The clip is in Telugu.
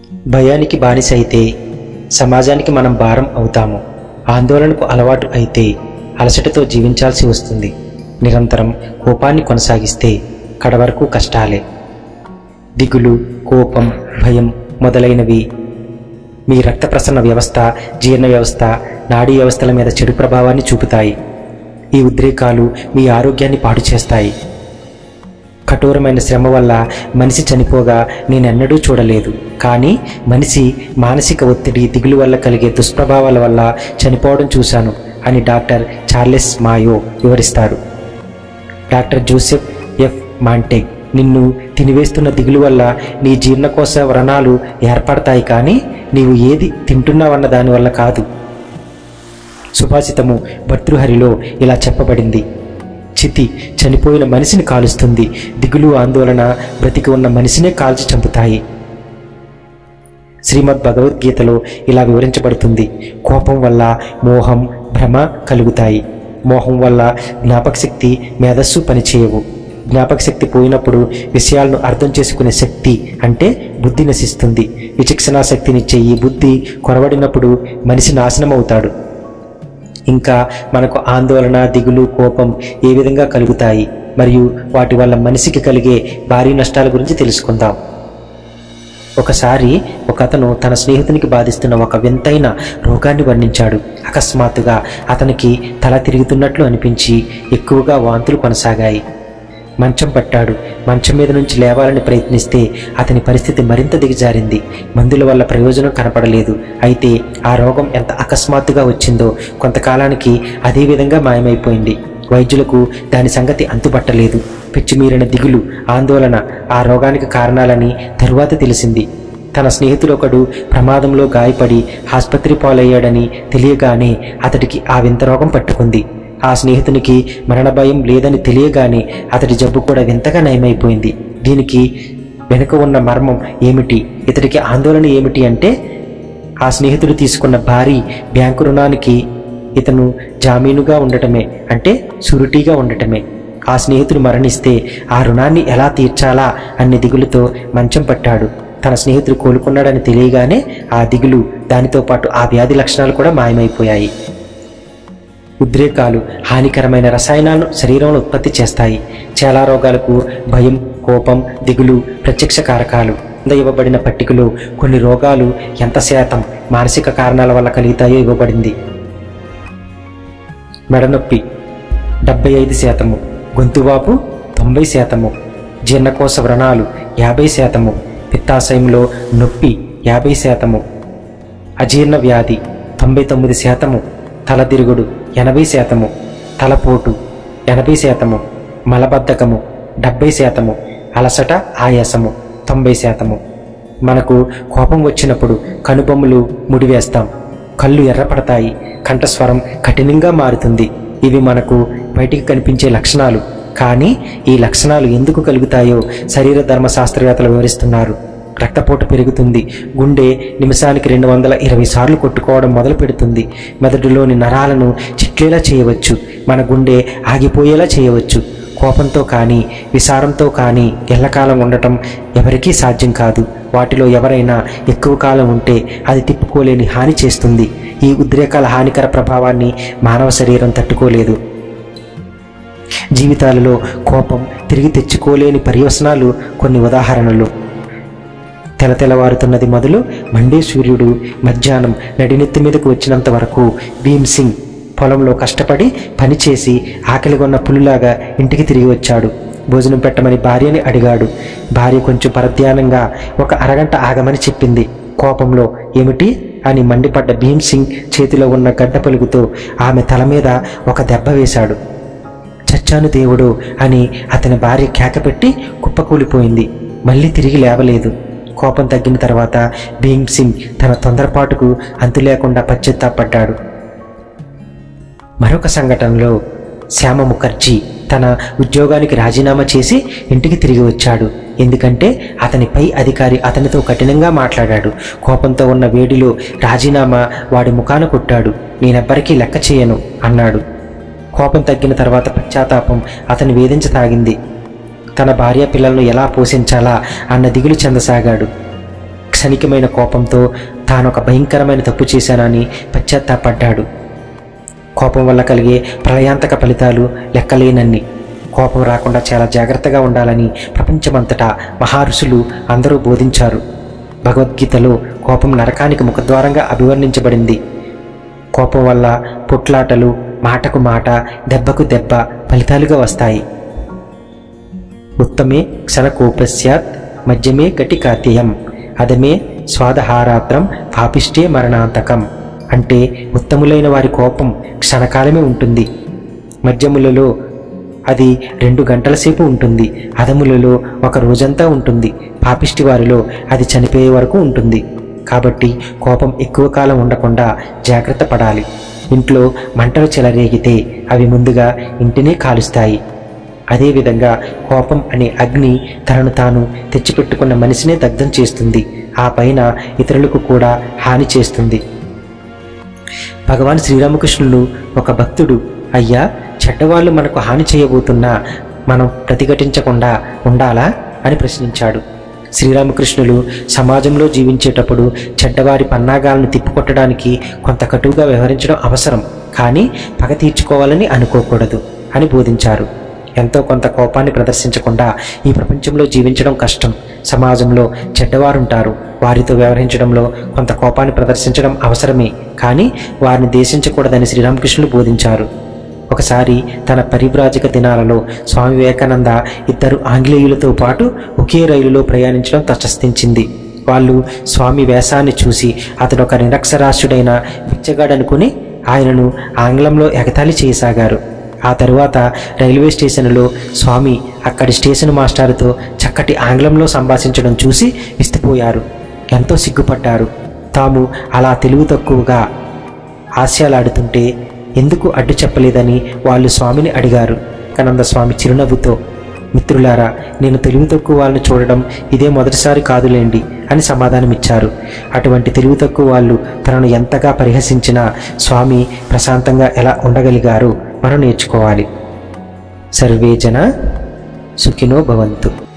భయానికి బానిస అయితే సమాజానికి మనం భారం అవుతాము ఆందోళనకు అలవాటు అయితే అలసటతో జీవించాల్సి వస్తుంది నిరంతరం కోపాన్ని కొనసాగిస్తే కడవరకు కష్టాలే దిగులు కోపం భయం మొదలైనవి మీ రక్త ప్రసరణ వ్యవస్థ జీర్ణ వ్యవస్థ నాడీ వ్యవస్థల మీద చెడు ప్రభావాన్ని చూపుతాయి ఈ ఉద్రేకాలు మీ ఆరోగ్యాన్ని పాడు చేస్తాయి కఠోరమైన శ్రమ వల్ల మనిషి చనిపోగా నేనెన్నడూ చూడలేదు కానీ మనిషి మానసిక ఒత్తిడి దిగులు వల్ల కలిగే దుష్ప్రభావాల వల్ల చనిపోవడం చూశాను అని డాక్టర్ చార్లెస్ మాయో వివరిస్తారు డాక్టర్ జోసెఫ్ ఎఫ్ మాంటెగ్ నిన్ను తినివేస్తున్న దిగులు వల్ల నీ జీర్ణకోశ వ్రణాలు ఏర్పడతాయి కానీ నీవు ఏది తింటున్నావన్న దానివల్ల కాదు సుభాషితము భర్తృహరిలో ఇలా చెప్పబడింది చితి చనిపోయిన మనిషిని కాలుస్తుంది దిగులు ఆందోళన బ్రతికి ఉన్న మనిషినే కాల్చి చంపుతాయి శ్రీమద్ భగవద్గీతలో ఇలా వివరించబడుతుంది కోపం వల్ల మోహం భ్రమ కలుగుతాయి మోహం వల్ల జ్ఞాపకశక్తి మేధస్సు పనిచేయవు జ్ఞాపకశక్తి పోయినప్పుడు విషయాలను అర్థం చేసుకునే శక్తి అంటే బుద్ధి నశిస్తుంది విచక్షణా శక్తినిచ్చే ఈ బుద్ధి కొరవడినప్పుడు మనిషి నాశనం అవుతాడు ఇంకా మనకు ఆందోళన దిగులు కోపం ఏ విధంగా కలుగుతాయి మరియు వాటి వల్ల మనిషికి కలిగే భారీ నష్టాల గురించి తెలుసుకుందాం ఒకసారి ఒక అతను తన స్నేహితునికి బాధిస్తున్న ఒక వింతైన రోగాన్ని వర్ణించాడు అకస్మాత్తుగా అతనికి తల తిరుగుతున్నట్లు అనిపించి ఎక్కువగా వాంతులు కొనసాగాయి మంచం పట్టాడు మంచం మీద నుంచి లేవాలని ప్రయత్నిస్తే అతని పరిస్థితి మరింత దిగజారింది మందుల వల్ల ప్రయోజనం కనపడలేదు అయితే ఆ రోగం ఎంత అకస్మాత్తుగా వచ్చిందో కొంతకాలానికి అదే విధంగా మాయమైపోయింది వైద్యులకు దాని సంగతి అంతుపట్టలేదు పిచ్చిమీరిన దిగులు ఆందోళన ఆ రోగానికి కారణాలని తరువాత తెలిసింది తన స్నేహితుడు ఒకడు ప్రమాదంలో గాయపడి ఆసుపత్రి పాలయ్యాడని తెలియగానే అతడికి ఆ వింత రోగం పట్టుకుంది ఆ స్నేహితునికి మరణ భయం లేదని తెలియగానే అతడి జబ్బు కూడా వింతగా నయమైపోయింది దీనికి వెనుక ఉన్న మర్మం ఏమిటి ఇతడికి ఆందోళన ఏమిటి అంటే ఆ స్నేహితుడు తీసుకున్న భారీ బ్యాంకు రుణానికి ఇతను జామీనుగా ఉండటమే అంటే సురుటీగా ఉండటమే ఆ స్నేహితుడు మరణిస్తే ఆ రుణాన్ని ఎలా తీర్చాలా అనే దిగులుతో మంచం పట్టాడు తన స్నేహితుడు కోలుకున్నాడని తెలియగానే ఆ దిగులు దానితో పాటు ఆ వ్యాధి లక్షణాలు కూడా మాయమైపోయాయి ఉద్రేకాలు హానికరమైన రసాయనాలను శరీరంలో ఉత్పత్తి చేస్తాయి చాలా రోగాలకు భయం కోపం దిగులు ప్రత్యక్ష కారకాలు కింద ఇవ్వబడిన పట్టికలో కొన్ని రోగాలు ఎంత శాతం మానసిక కారణాల వల్ల కలుగుతాయో ఇవ్వబడింది మెడనొప్పి డెబ్బై ఐదు శాతము గొంతువాపు తొంభై శాతము జీర్ణకోశ వ్రణాలు యాభై శాతము పిత్తాశయంలో నొప్పి యాభై శాతము అజీర్ణ వ్యాధి తొంభై తొమ్మిది శాతము తలదిరుగుడు ఎనభై శాతము తలపోటు ఎనభై శాతము మలబద్ధకము డెబ్బై శాతము అలసట ఆయాసము తొంభై శాతము మనకు కోపం వచ్చినప్పుడు కనుబొమ్మలు ముడివేస్తాం కళ్ళు ఎర్రపడతాయి కంఠస్వరం కఠినంగా మారుతుంది ఇవి మనకు బయటికి కనిపించే లక్షణాలు కానీ ఈ లక్షణాలు ఎందుకు కలుగుతాయో శరీర ధర్మశాస్త్రవేత్తలు వివరిస్తున్నారు రక్తపోటు పెరుగుతుంది గుండె నిమిషానికి రెండు వందల ఇరవై సార్లు కొట్టుకోవడం మొదలు పెడుతుంది మెదడులోని నరాలను చిట్లేలా చేయవచ్చు మన గుండె ఆగిపోయేలా చేయవచ్చు కోపంతో కానీ విసారంతో కానీ ఎల్లకాలం ఉండటం ఎవరికీ సాధ్యం కాదు వాటిలో ఎవరైనా ఎక్కువ కాలం ఉంటే అది తిప్పుకోలేని హాని చేస్తుంది ఈ ఉద్రేకాల హానికర ప్రభావాన్ని మానవ శరీరం తట్టుకోలేదు జీవితాలలో కోపం తిరిగి తెచ్చుకోలేని పర్యవసనాలు కొన్ని ఉదాహరణలు తెలతెలవారుతున్నది మొదలు మండే సూర్యుడు మధ్యాహ్నం నడినెత్తి మీదకు వచ్చినంత వరకు భీమ్ సింగ్ పొలంలో కష్టపడి పనిచేసి ఆకలిగొన్న పులిలాగా ఇంటికి తిరిగి వచ్చాడు భోజనం పెట్టమని భార్యని అడిగాడు భార్య కొంచెం పరధ్యానంగా ఒక అరగంట ఆగమని చెప్పింది కోపంలో ఏమిటి అని మండిపడ్డ భీమ్ సింగ్ చేతిలో ఉన్న గడ్డ పలుగుతో ఆమె తల మీద ఒక దెబ్బ వేశాడు చచ్చాను దేవుడు అని అతని భార్య కేకపెట్టి కుప్పకూలిపోయింది మళ్ళీ తిరిగి లేవలేదు కోపం తగ్గిన తర్వాత భీమ్ సింగ్ తన తొందరపాటుకు అంతు లేకుండా పశ్చాత్తాపడ్డాడు మరొక సంఘటనలో శ్యామ ముఖర్జీ తన ఉద్యోగానికి రాజీనామా చేసి ఇంటికి తిరిగి వచ్చాడు ఎందుకంటే అతని పై అధికారి అతనితో కఠినంగా మాట్లాడాడు కోపంతో ఉన్న వేడిలో రాజీనామా వాడి ముఖాన కొట్టాడు నేనెవ్వరికీ లెక్క చేయను అన్నాడు కోపం తగ్గిన తర్వాత పశ్చాత్తాపం అతని వేధించసాగింది తన భార్య పిల్లలను ఎలా పోషించాలా అన్న దిగులు చెందసాగాడు క్షణికమైన కోపంతో తాను ఒక భయంకరమైన తప్పు చేశానని పశ్చాత్తాపడ్డాడు కోపం వల్ల కలిగే ప్రళయాంతక ఫలితాలు లెక్కలేనన్ని కోపం రాకుండా చాలా జాగ్రత్తగా ఉండాలని ప్రపంచమంతటా మహారుషులు అందరూ బోధించారు భగవద్గీతలో కోపం నరకానికి ముఖద్వారంగా అభివర్ణించబడింది కోపం వల్ల పుట్లాటలు మాటకు మాట దెబ్బకు దెబ్బ ఫలితాలుగా వస్తాయి ఉత్తమే క్షణకోపస్యాత్ మధ్యమే గటికాత్యయం అదమే స్వాదహారాత్రం పాపిష్టే మరణాంతకం అంటే ఉత్తములైన వారి కోపం క్షణకాలమే ఉంటుంది మధ్యములలో అది రెండు గంటల సేపు ఉంటుంది అదములలో ఒక రోజంతా ఉంటుంది పాపిష్టి వారిలో అది చనిపోయే వరకు ఉంటుంది కాబట్టి కోపం ఎక్కువ కాలం ఉండకుండా జాగ్రత్త పడాలి ఇంట్లో మంటలు చెలరేగితే అవి ముందుగా ఇంటినే కాలుస్తాయి అదేవిధంగా కోపం అనే అగ్ని తనను తాను తెచ్చిపెట్టుకున్న మనిషినే దగ్ధం చేస్తుంది ఆ పైన ఇతరులకు కూడా హాని చేస్తుంది భగవాన్ శ్రీరామకృష్ణులు ఒక భక్తుడు అయ్యా చెడ్డవాళ్ళు మనకు హాని చేయబోతున్నా మనం ప్రతిఘటించకుండా ఉండాలా అని ప్రశ్నించాడు శ్రీరామకృష్ణులు సమాజంలో జీవించేటప్పుడు చెడ్డవారి పన్నాగాలను తిప్పికొట్టడానికి కొంత కటువుగా వ్యవహరించడం అవసరం కానీ పగ తీర్చుకోవాలని అనుకోకూడదు అని బోధించారు ఎంతో కొంత కోపాన్ని ప్రదర్శించకుండా ఈ ప్రపంచంలో జీవించడం కష్టం సమాజంలో చెడ్డవారుంటారు వారితో వ్యవహరించడంలో కొంత కోపాన్ని ప్రదర్శించడం అవసరమే కానీ వారిని దేశించకూడదని శ్రీరామకృష్ణులు బోధించారు ఒకసారి తన పరివ్రాజక దినాలలో స్వామి వివేకానంద ఇద్దరు ఆంగ్లేయులతో పాటు ఒకే రైలులో ప్రయాణించడం తటస్థించింది వాళ్ళు స్వామి వేషాన్ని చూసి అతడు ఒక నిరక్షరాస్యుడైన బిచ్చగాడనుకుని ఆయనను ఆంగ్లంలో ఎగతాళి చేయసాగారు ఆ తరువాత రైల్వే స్టేషన్లో స్వామి అక్కడి స్టేషన్ మాస్టారుతో చక్కటి ఆంగ్లంలో సంభాషించడం చూసి విస్తుపోయారు ఎంతో సిగ్గుపడ్డారు తాము అలా తెలివి తక్కువగా హాస్యాలాడుతుంటే ఎందుకు అడ్డు చెప్పలేదని వాళ్ళు స్వామిని అడిగారు కనంద స్వామి చిరునవ్వుతో మిత్రులారా నేను తెలివి తక్కువ వాళ్ళని చూడడం ఇదే మొదటిసారి కాదులేండి అని సమాధానమిచ్చారు అటువంటి తెలివి తక్కువ వాళ్ళు తనను ఎంతగా పరిహసించినా స్వామి ప్రశాంతంగా ఎలా ఉండగలిగారు మనం నేర్చుకోవాలి సర్వే జన సుఖినో భవంతు